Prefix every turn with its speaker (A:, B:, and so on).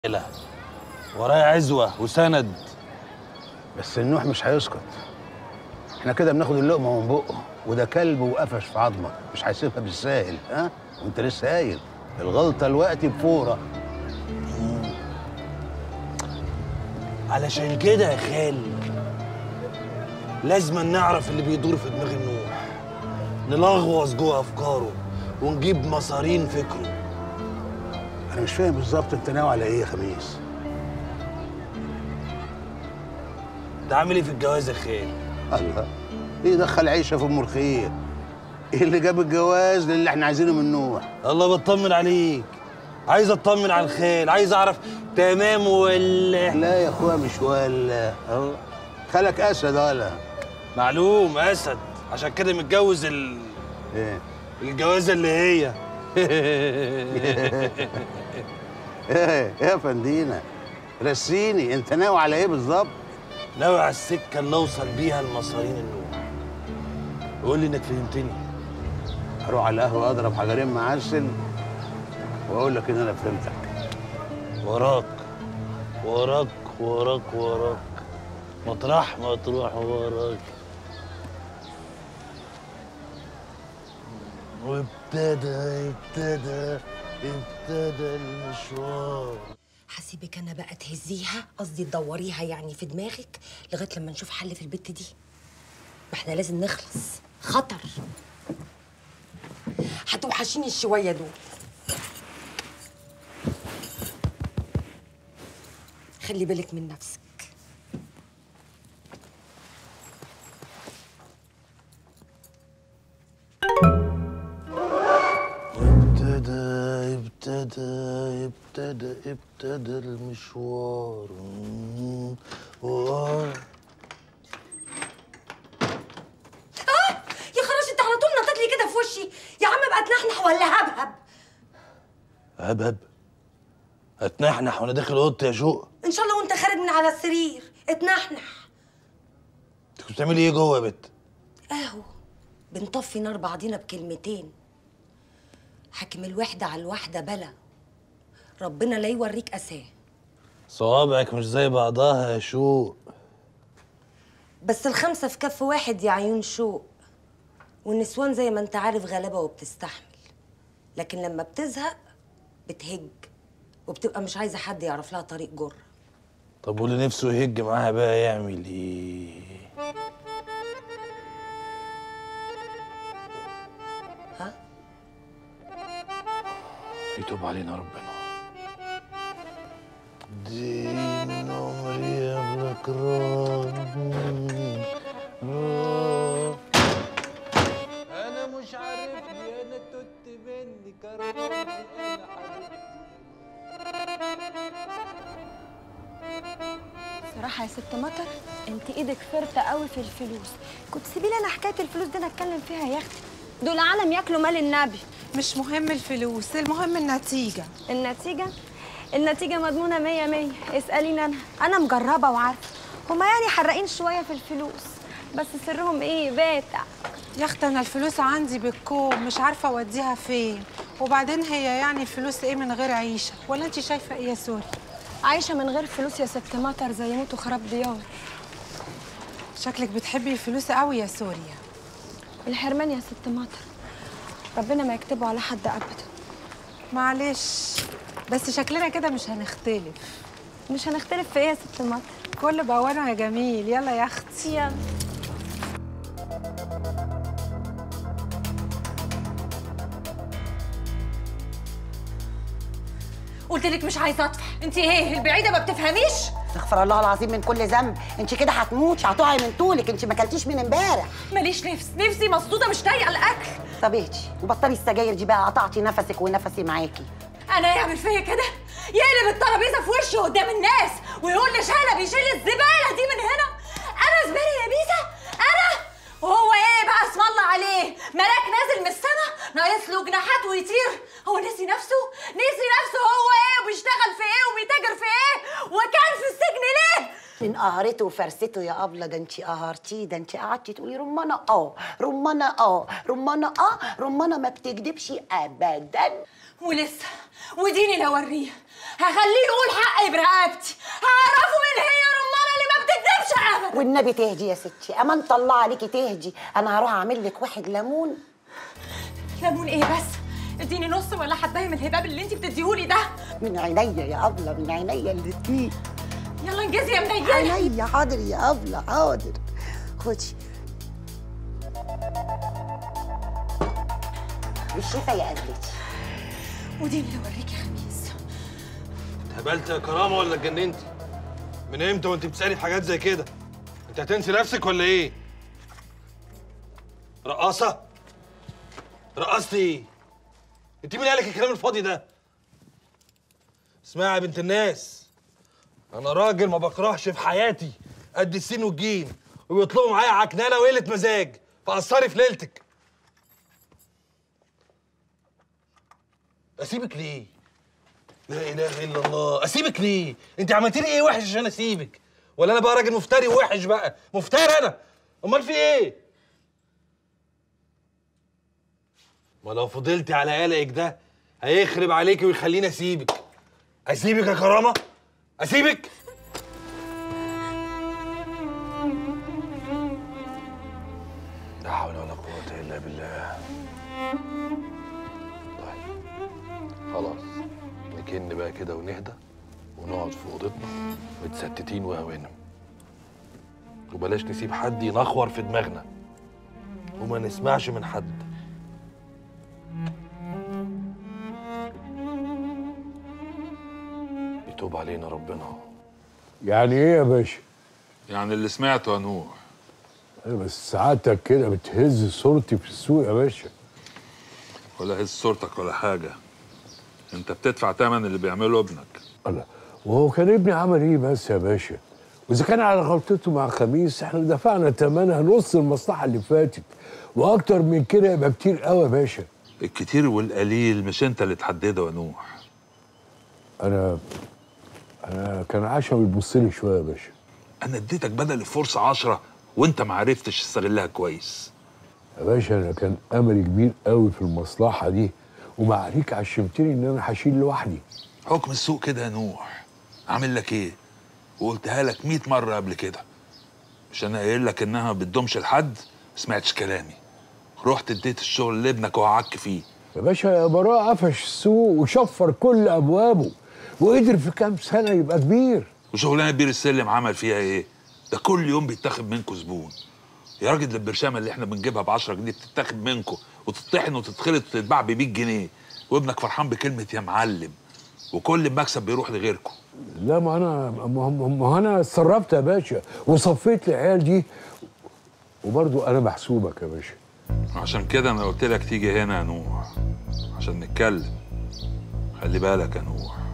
A: لا ورايا عزوة وسند
B: بس النوح مش هيسكت احنا كده بناخد اللقمه من بقه وده كلب وقفش في عظمك مش هيسيبها بالساهل ها وانت لسه قايل الغلطه الوقت بفوره
A: علشان كده يا خال لازم نعرف اللي بيدور في دماغ النوح نلغوص جوه افكاره ونجيب مصارين فكره
B: انا مش فاهم بالظبط انت ناوي على ايه يا خميس
A: انت عامل ايه في الجواز يا خال
B: الله ايه دخل عيشه في ام الخير ايه اللي جاب الجواز للي احنا عايزينه من نوح
A: الله بطمن عليك عايز اطمن على الخال عايز اعرف تمام ولا
B: لا يا اخويا مش ولا الله خالك اسد ولا
A: معلوم اسد عشان كده متجوز ال...
B: ايه
A: الجوازه اللي هي
B: ايه يا فندينا رسيني انت ناوي على ايه بالظبط
A: ناوي على السكه اللي اوصل بيها لمصارين النوح قول لي انك فهمتني
B: اروح على القهوه اضرب حجرين معسل واقول لك ان انا فهمتك
A: وراك وراك وراك وراك مطرح ما تروح وراك وابتدى ابتدى ابتدى المشوار
C: هسيبك انا بقى تهزيها قصدي تدوريها يعني في دماغك لغايه لما نشوف حل في البت دي ما احنا لازم نخلص خطر هتوحشيني الشويه دول خلي بالك من نفسك
A: ابتدى ابتدى ابتدى ابتدى المشوار مم. و-
C: يا خلاص انت على طول نطيت لي كده في وشي يا عم بقى تنحنح ولا هبهب
A: هبهب هتنحنح وانا داخل اوضتي يا شوق
C: ان شاء الله وانت خارج من على السرير اتنحنح
A: انت كنت بتعملي ايه جوه يا بت
C: اهو بنطفي نار بعضينا بكلمتين حاكم الوحدة على الوحدة بلا ربنا لا يوريك أساه
A: صوابعك مش زي بعضها يا شوق
C: بس الخمسة في كف واحد يا عيون شوق والنسوان زي ما انت عارف غلابة وبتستحمل لكن لما بتزهق بتهج وبتبقى مش عايزة حد يعرف لها طريق جر
A: طب واللي نفسه يهج معاها بقى يعمل ايه
C: ها
A: يتوب علينا ربنا دي من عمري قبلك انا مش عارفني انا توت مني كرهني انا
D: صراحة يا ست مطر انت ايدك فرطة قوي في الفلوس كنت سيبي لي انا حكاية الفلوس دي انا اتكلم فيها يا اختي دول عالم ياكلوا مال النبي
E: مش مهم الفلوس المهم النتيجة
D: النتيجة النتيجة مضمونة مية مية اسأليني انا انا مجربة وعارفة هما يعني حرقين شوية في الفلوس بس سرهم ايه باتع
E: يا اختي انا الفلوس عندي بالكوم مش عارفة اوديها فين وبعدين هي يعني الفلوس ايه من غير عيشة ولا انت شايفة ايه يا سوري
D: عايشة من غير فلوس يا ست مطر زي موت وخراب ديار
E: شكلك بتحبي الفلوس قوي يا سوريا
D: الحرمان يا ست مطر ربنا ما يكتبه على حد ابدا
E: معلش بس شكلنا كده مش هنختلف
D: مش هنختلف في ايه يا ست مطر
E: كل بوانا يا جميل يلا يا اختي
D: يلا
C: قلت لك مش عايزة أطفح انت ايه البعيدة ما بتفهميش
F: استغفر الله العظيم من كل ذنب انت كده هتموتي هتقعي من طولك انت ما اكلتيش من امبارح
C: ماليش نفس نفسي مصدودة مش طايقة الأكل
F: طب اهدي وبطلي السجاير دي بقى قطعتي نفسك ونفسي معاكي
C: انا يعمل فيا كده يقلب الترابيزه في وشي قدام الناس ويقول لي شهله بيشيل الزباله دي من هنا انا زباله يا بيسا انا وهو ايه بقى اسم الله عليه ملاك نازل من السما ناقص له جناحات ويطير هو نسي نفسه نسي نفسه هو ايه وبيشتغل في ايه وبيتاجر في ايه وكان في السجن ليه
F: من قهرته وفرسته يا ابله ده انت قهرتيه ده انت قعدتي تقولي رمانه اه رمانه اه رمانه اه رمانه ما بتكدبش ابدا
C: ولسه وديني لو اوريه هخليه يقول حقي برقبتي هعرفه مين هي رمانه اللي ما بتكذبش ابدا
F: والنبي تهدي يا ستي امان الله عليكي تهدي انا هروح اعمل لك واحد ليمون
C: ليمون ايه بس اديني نص ولا حبايه من الهباب اللي انت بتديهولي ده
F: من عينيا يا ابله من عينيا الاتنين
C: يلا انجزي يا منيله
F: عينيا حاضر يا ابله حاضر خدي بالشفا يا قبلتي
C: وديني لو اوريكي خميس
A: اتهبلت يا كرامه ولا اتجننتي؟ من امتى وانت بتسالي في حاجات زي كده؟ انت هتنسي نفسك ولا ايه؟ رقاصه؟ رقصتي ايه؟ انت مين قالك الكلام الفاضي ده؟ اسمعي يا بنت الناس انا راجل ما بكرهش في حياتي قد السين والجيم وبيطلبوا معايا عكنانه وقله مزاج فقصري في ليلتك اسيبك ليه؟ لا اله الا الله اسيبك ليه انت عملتي لي ايه وحش عشان اسيبك ولا انا بقى راجل مفتري ووحش بقى مفتري انا امال في ايه ما لو فضلتي على قلقك ده هيخرب عليكي ويخليني اسيبك اسيبك يا كرامه اسيبك لا حول ولا قوه الا بالله طيب خلاص نكن بقى كده ونهدى ونقعد في اوضتنا متستتين وهوانا وبلاش نسيب حد ينخور في دماغنا وما نسمعش من حد يتوب علينا ربنا
G: يعني ايه يا باشا؟
H: يعني اللي سمعته يا نوح
G: أنا بس سعادتك كده بتهز صورتي في السوق يا باشا
H: ولا هز صورتك ولا حاجة انت بتدفع تمن اللي بيعمله ابنك
G: الله وهو كان ابني عمل ايه بس يا باشا؟ واذا كان على غلطته مع خميس احنا دفعنا ثمنها نص المصلحه اللي فاتت واكتر من كده يبقى كتير قوي يا باشا
H: الكتير والقليل مش انت اللي تحدده يا نوح
G: انا انا كان عشم يبص لي شويه يا باشا
H: انا اديتك بدل الفرصة عشرة وانت ما عرفتش تستغلها كويس
G: يا باشا انا كان املي كبير قوي في المصلحه دي ومعريك عشمتني ان انا هشيل لوحدي
H: حكم السوق كده يا نوح عامل لك ايه وقلتها لك 100 مرة قبل كده مش انا قايل لك انها ما بتدومش لحد ما سمعتش كلامي رحت اديت الشغل لابنك وهعك فيه
G: يا باشا يا براء قفش السوق وشفر كل ابوابه وقدر في كام سنه يبقى كبير
H: وشغلانه بير السلم عمل فيها ايه؟ ده كل يوم بيتاخد منكم زبون يا راجل ده البرشامه اللي احنا بنجيبها ب 10 جنيه بتتاخد منكم وتطحن وتتخلط وتتباع ب 100 جنيه وابنك فرحان بكلمه يا معلم وكل المكسب بيروح لغيركم
G: لا ما انا ما ما- ما انا اتصرفت يا باشا وصفيت العيال دي وبرضو انا محسوبك يا باشا
H: عشان كده انا قلت لك تيجي هنا يا نوح عشان نتكلم خلي بالك يا نوح